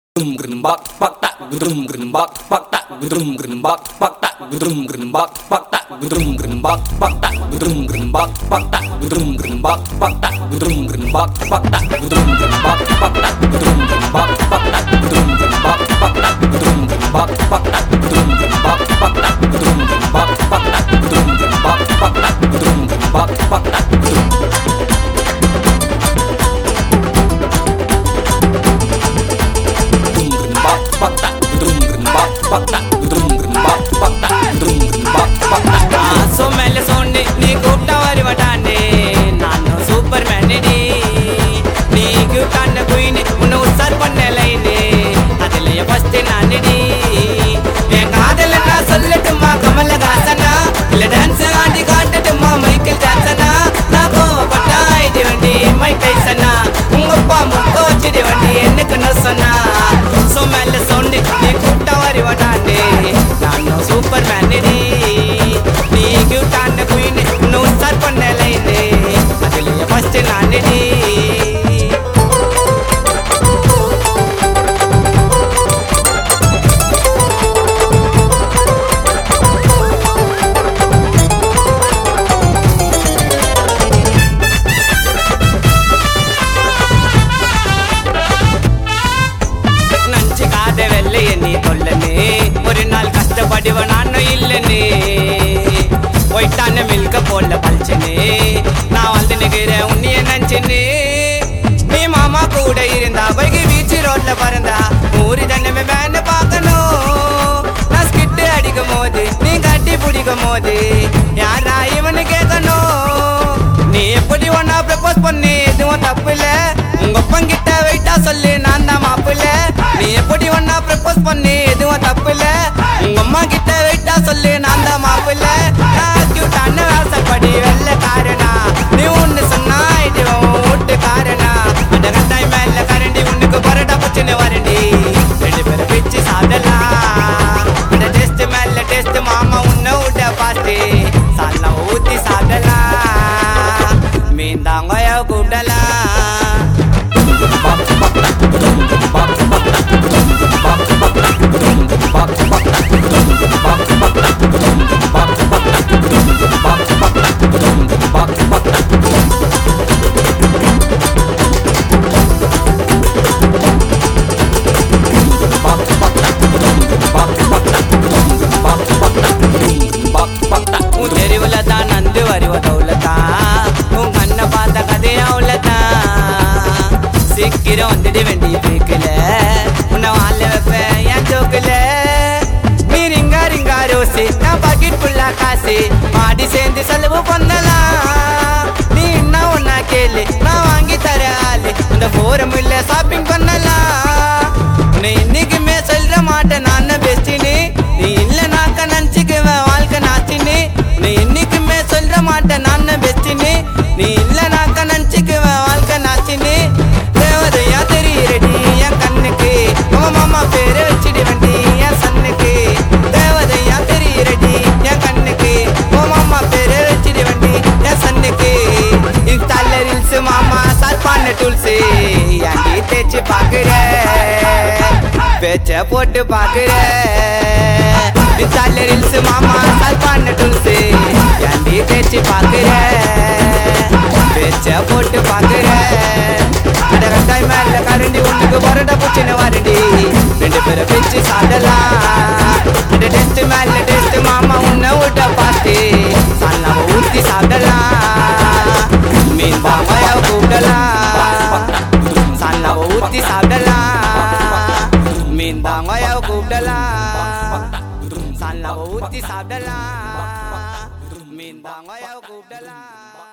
gudum gudum bak bak tak gudum gudum bak bak tak gudum gudum bak bak tak gudum gudum bak bak tak gudum gudum bak bak tak gudum gudum bak bak tak gudum gudum bak bak tak gudum gudum bak bak tak gudum gudum bak bak tak gudum gudum bak bak tak gudum gudum bak bak tak gudum gudum bak bak tak gudum gudum bak bak tak gudum gudum bak bak tak gudum gudum bak bak tak gudum gudum bak bak tak సో మెల్ల సోండి నీ గుట్ట వరి వటాండి నాన్న super మ్యాన్డి నీకు కన్న కుయిని నువ్వు సర్ பண்ணலைனே அதுல ஃபர்ஸ்ட் நானடி என் காதல நான் சொல்லட்டுமா கமலஹாசனா இல்ல டான்ஸ் ஆடி காட்டட்டுமா மைக்கேல் ஜாக்சனா நான் கோவப்பட்டா இது வண்டி மைக் டைசனா உங்க அப்பா முக்க வச்சிடு வண்டி என்னக்குன்னு சொன்னா சோ மேல சொண்டு நீ கூட்ட வரி வட்டாண்டே நான் சூப்பர் மேனடி நீ கியூட்டான குயின் இன்னும் ஸ்டார்ட் பண்ணலைனே அதுல ஃபர்ஸ்ட் நானடி நஞ்சு காத வெள்ளைய நீ கொல்லனே ஒரு நாள் கஷ்டப்படுவ நானும் இல்லனே ஒயிட்டான மில்க போல பல்ச்சனே நான் வந்து நிக்கிறேன் உன்னைய நஞ்சனே நீ மாமா கூட இருந்தா பைக்கு பீச்சு ரோட்ல பறந்தா ஊரு தண்டமே வேண்ட பார்க்கணும் நான் ஸ்கிட்டு அடிக்கும் போது நீ கட்டி பிடிக்கும் போது யாரா இவனு கேட்கணும் நீ எப்படி ஒன்னா ப்ரப்போஸ் பண்ணி எதுவும் தப்பு இல்ல உங்க அப்பங்கிட்ட வெயிட்டா சொல்லு நான் தான் மாப்பிள்ள நீ எப்படி ஒன்னா ப்ரப்போஸ் பண்ணி எதுவும் தப்பு இல்ல உங்க அம்மா கிட்ட வெயிட்டா சொல்லு நான் தான் மாப்பிள்ள நான் கியூட்டான ஆசைப்படி வெள்ள காரணா நீ ஒண்ணு சொன்னா இது உன் வீட்டு காரணா அந்த கட்டாய் மேல கரண்டி உனக்கு பரோட்டா பச்சுன்னு வரண்டி ரெண்டு பேரும் பிச்சு சாப்பிடலாம் அந்த டேஸ்ட் மேல டேஸ்ட் மாமா உன்னை விட பாஸ்ட் சாலாம் ஊத்தி சாப்பிடலாம் மீன் தாங்க கூப்பிடலாம் உன் தெருவுல தான் நந்து வருவதவுல தான் உன் கண்ணை பார்த்த கதையா உள்ளதான் சீக்கிரம் வந்துடு வேண்டி பேக்கல உன்னை வாழ வைப்பேன் என் ஜோக்குல நீ ரிங்கா ரிங்கா ரோசி நான் பாக்கெட் ஃபுல்லா காசு மாடி சேர்ந்து செலவு பண்ணலாம் நீ என்ன ஒன்னா கேளு நான் வாங்கி தர ஆளு அந்த போரம் இல்ல ஷாப்பிங் பண்ணலாம் நீ இன்னைக்குமே சொல்ற மாட்டேன் நான் பெஸ்டினு நீ இல்லைனாக்க நினச்சிக்குவேன் வாழ்க்கை நாஸ்தினு நீ இன்னைக்குமே சொல்ற மாட்டேன் நான் பெஸ்டினு நீ இல்லைனாக்க நினச்சிக்குவேன் வாழ்க்கை நாஸ்தினு தேவதையா தெரியுறடி என் கண்ணுக்கு உங்க மாமா பேரை வச்சிடு வண்டி என் சன்னுக்கு தேவதையா தெரியுறடி என் கண்ணுக்கு உங்க மாமா பேரை வச்சிடு வண்டி என் சன்னுக்கு இன்ஸ்டால ரீல்ஸ் மாமா சார்பான டூல்ஸ் ஏன்டி தேய்ச்சி பாக்குறேன் பேச்ச போட்டு பாக்குற இன்ஸ்டால ரீல்ஸ் மாமா சார்பான டூல்ஸ் ஏன்டி தேய்ச்சி பாக்குற பேச்ச போட்டு பாக்குற அட வெங்காய் மேல கரண்டி உனக்கு பரோட்டா பூச்சின்னு வரண்டி ரெண்டு பேரை பிச்சு சாப்பிடலாம் அட டெஸ்ட் மேல டெஸ்ட் மாமா உன்னை விட்ட பாட்டு சாலாம ஊத்தி சாப்பிடலாம் மீன் பாமாயா கூப்பிடலாம் சாலாம ஊத்தி சாப்பிடலாம் மீன் தாங்காயா கூப்பிடலாம் சாலாம ஊத்தி சாப்பிடலாம் மீன் தாங்காயா கூப்பிடலாம்